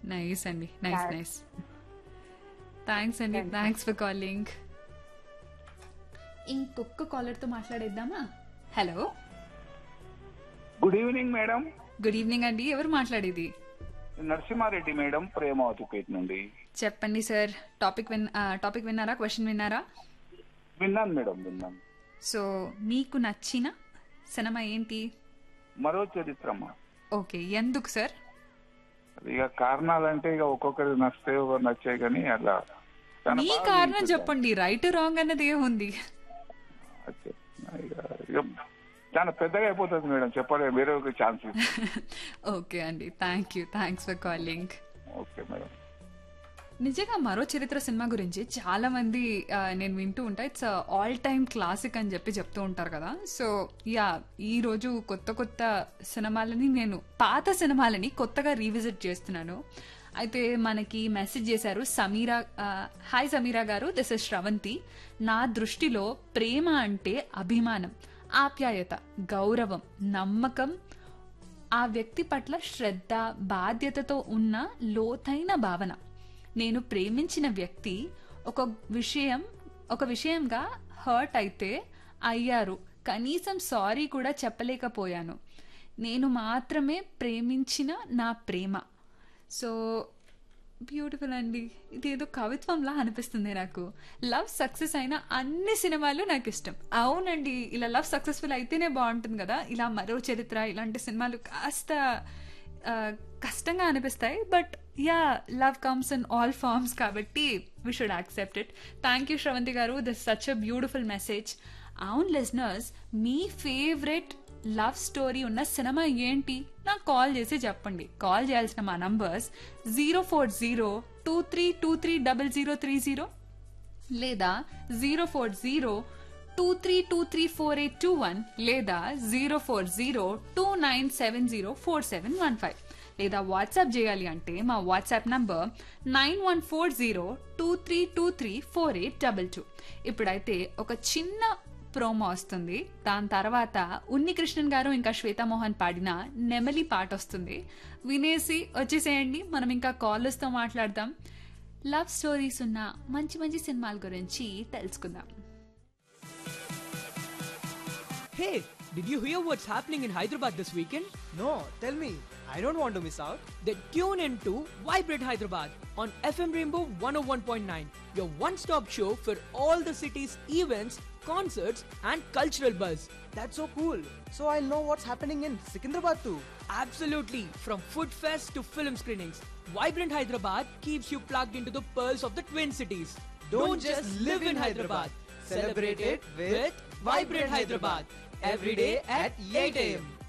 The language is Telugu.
నైస్ అండి నైస్ Thanks. నైస్ థ్యాంక్స్ అండి Thanks. థ్యాంక్స్ ఫర్ కాలింగ్ ఇంకొక కాలర్ తో మాట్లాడేద్దామా hello good evening madam good evening అండి ఎవరు మాట్లాడేది నరసింహారెడ్డి మేడం ప్రేమావతిపేట నుండి చెప్పండి సార్ టాపిక్ విన్ టాపిక్ విన్నారా క్వశ్చన్ విన్నారా విన్నాను మేడం విన్నాను సో మీకు నచ్చిన సినిమా ఏంటి మరో చరిత్రమ్మ ఓకే ఎందుకు సార్ ఇక కారణాలంటే ఇక ఒక్కొక్కరు నచ్చితే ఒకరు నచ్చాయి కానీ అట్లా చాలా మీ బాగా కారణం అనిపించింది. చెప్పండి రైట్ రాంగ్ అన్నది ఏముంది అచ్చా. ఇక ఇక చాలా పెద్దగా అయిపోతుంది మేడం చెప్పలేదు వేరే ఒక ఛాన్స్ ఓకే అండి thank you thanks for calling okay madam నిజంగా మరో చరిత్ర సినిమా గురించి చాలా మంది ఆ, నేను వింటూ ఉంటా ఇట్స్ ఆల్ టైమ్ క్లాసిక్ అని చెప్పి చెప్తూ ఉంటారు కదా సో యా ఈ రోజు కొత్త కొత్త సినిమాలని నేను పాత సినిమాలని కొత్తగా రీవిజిట్ చేస్తున్నాను అయితే మనకి మెసేజ్ చేశారు సమీరా ఆ, హాయ్ సమీరా గారు దిస్ ఇస్ శ్రవంతి నా దృష్టిలో ప్రేమ అంటే అభిమానం ఆప్యాయత గౌరవం నమ్మకం ఆ వ్యక్తి పట్ల శ్రద్ధ బాధ్యతతో ఉన్న లోతైన భావన నేను ప్రేమించిన వ్యక్తి ఒక విషయం ఒక విషయంగా హర్ట్ అయితే అయ్యారు కనీసం సారీ కూడా చెప్పలేకపోయాను నేను మాత్రమే ప్రేమించిన నా ప్రేమ సో బ్యూటిఫుల్ అండి ఇది ఏదో కవిత్వంలా అనిపిస్తుంది నాకు లవ్ సక్సెస్ అయిన అన్ని సినిమాలు నాకు ఇష్టం అవునండి ఇలా లవ్ సక్సెస్ఫుల్ అయితేనే బాగుంటుంది కదా ఇలా మరో చరిత్ర ఇలాంటి సినిమాలు కాస్త ఆ, కష్టంగా అనిపిస్తాయి but ya love comes in all forms కాబట్టి we should accept it thank you Sravanthi garu this such a beautiful message అవున్ లిజనర్స్ మీ ఫేవరెట్ లవ్ స్టోరీ ఉన్న సినిమా ఏంటి నాకు కాల్ చేసి చెప్పండి కాల్ చేయాల్సిన మా numbers zero four zero two three two three double zero three zero లేదా zero four zero two three two three four eight two one లేదా zero four zero two nine seven zero four seven one five లేదా వాట్సాప్ చేయాలి అంటే మా WhatsApp number nine one four zero two three two three four eight double two ఇప్పుడైతే ఒక చిన్న ప్రోమో వస్తుంది దాని తర్వాత ఉన్ని కృష్ణన్ గారు ఇంకా శ్వేతామోహన్ పాడిన నెమలి పాట వస్తుంది వినేసి వచ్చేసేయండి మనం ఇంకా కాలర్స్తో మాట్లాడదాం లవ్ స్టోరీస్ ఉన్న మంచి మంచి సినిమాల గురించి తెలుసుకుందాం Hey, did you hear what's happening in Hyderabad this weekend? No, tell me. I don't want to miss out. Then tune in to Vibrate Hyderabad on FM Rainbow 101.9, your one stop show for all the city's events, concerts, and cultural buzz. That's so cool. So I'll know what's happening in Secunderabad too. Absolutely, from food fest to film screenings, Vibrant Hyderabad keeps you plugged into the pearls of the Twin Cities. Don't just live in Hyderabad. Celebrate it with Vibrant Hyderabad. Every day at 8 a.m.